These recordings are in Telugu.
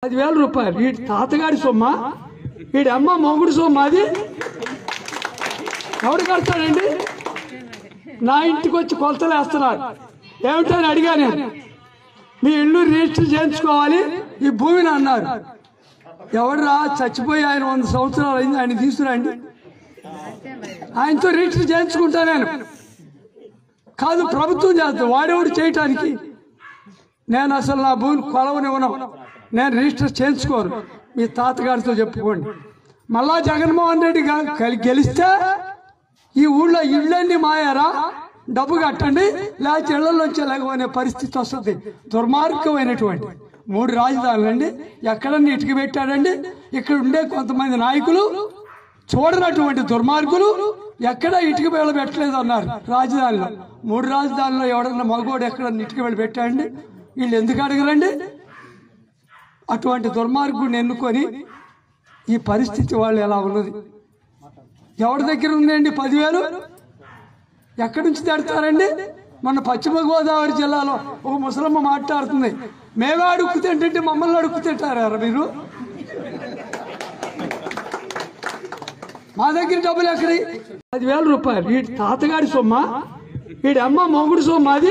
పదివేల రూపాయలు వీడి తాతగాడి సొమ్మ వీడి అమ్మ మొగుడు సొమ్మ అది ఎవడు కడతాడండి నా ఇంటికి వచ్చి కొలతలు వేస్తున్నారు ఏమిటని అడిగా నేను మీ ఇల్లు రిజిస్టర్ చేయించుకోవాలి ఈ భూమిని అన్నారు ఎవడరా చచ్చిపోయి ఆయన వంద సంవత్సరాలు అయింది ఆయన తీసుకురండి ఆయనతో రిజిస్టర్ చేయించుకుంటా నేను కాదు ప్రభుత్వం చేస్తుంది వాడేవాడు చేయటానికి నేను అసలు నా భూమిని కొలవనివ్వను నేను రిజిస్టర్ చేయించుకోను మీ తాతగారితో చెప్పుకోండి మళ్ళా జగన్మోహన్ రెడ్డి గా- గెలి- గెలిస్తే ఈ ఊళ్ళో ఇళ్ళన్నీ మాయారా డబ్బు కట్టండి లేకపోతే ఇళ్లలోంచి ఎలాగనే పరిస్థితి వస్తుంది దుర్మార్గమైనటువంటి మూడు రాజధానులు అండి ఎక్కడన్నా ఇటుక పెట్టాడండి ఇక్కడ ఉండే కొంతమంది నాయకులు చూడనటువంటి దుర్మార్గులు ఎక్కడ ఇటుక వేళ పెట్టలేదు అన్నారు రాజధానిలో మూడు రాజధానిలో ఎవడన్నా మగోడు ఎక్కడ ఇటుక వేళ పెట్టాడండి వీళ్ళు ఎందుకు అడగరండి అటువంటి దుర్మార్గుడిని ఎన్నుకొని ఈ పరిస్థితి వాళ్ళు ఎలా ఉన్నది ఎవరి దగ్గర ఉందండి పదివేలు ఎక్కడి నుంచి తెడతారండి మన పశ్చిమ గోదావరి జిల్లాలో ఒక ముసలమ్మ మాట్లాడుతుంది మేమే అడుక్కు తింటుంటే మమ్మల్ని అడుక్కు తింటారా మీరు మా దగ్గర డబ్బులు ఎక్కడి పదివేల రూపాయలు వీడి తాతగాడి సొమ్మ వీడి అమ్మ మొగుడు సొమ్మ అది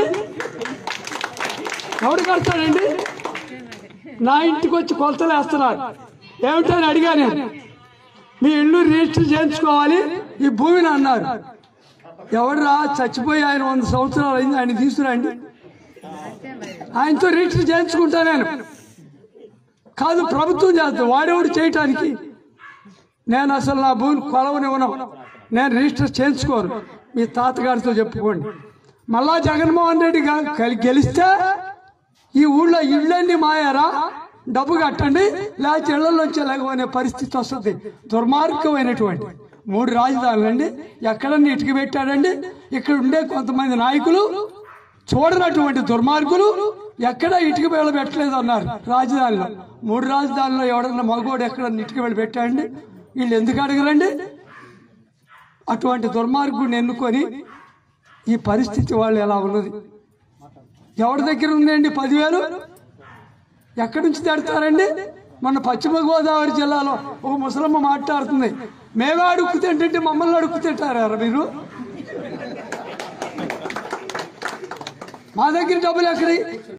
ఎవడు కడతాడండి నా ఇంటికి వచ్చి కొలతలు వేస్తున్నారు ఏమిటని అడిగా నేను మీ ఇల్లు రిజిస్టర్ చేయించుకోవాలి ఈ భూమిని అన్నారు ఎవడరా చచ్చిపోయి ఆయన వంద సంవత్సరాలు అయింది ఆయన తీసుకురండి ఆయనతో రిజిస్టర్ చేయించుకుంటా నేను కాదు ప్రభుత్వం చేస్తుంది వాడేవాడు చేయటానికి నేను అసలు నా భూమిని కొలవనివ్వను నేను రిజిస్టర్ చేయించుకోను మీ తాతగారితో చెప్పుకోండి మళ్ళా జగన్మోహన్ రెడ్డి గా- గెలి- గెలిస్తే ఈ ఊళ్ళో ఇళ్ళన్నీ మాయారా డబ్బు కట్టండి లేకపోతే ఇళ్లలోంచి ఎలాగనే పరిస్థితి వస్తుంది దుర్మార్గమైనటువంటి మూడు రాజధానులు అండి ఎక్కడన్నా ఇటుక పెట్టాడండి ఇక్కడ ఉండే కొంతమంది నాయకులు చూడనటువంటి దుర్మార్గులు ఎక్కడ ఇటుక వేళ పెట్టలేదు అన్నారు రాజధానిలో మూడు రాజధానిలో ఎవడన్నా మగోడు ఎక్కడ ఇటుక వేళ పెట్టాడండి వీళ్ళు ఎందుకు అడగరండి అటువంటి దుర్మార్గుడిని ఎన్నుకొని ఈ పరిస్థితి వాళ్ళు ఎలా ఉన్నది ఎవరి దగ్గర ఉందండి పదివేలు ఎక్కడి నుంచి తెడతారండి మన పశ్చిమ గోదావరి జిల్లాలో ఒక ముసలమ్మ మాట్లాడుతుంది మేమే అడుక్కు తింటుంటే మమ్మల్ని అడుక్కు తింటారా మీరు మా దగ్గర డబ్బులు ఎక్కడి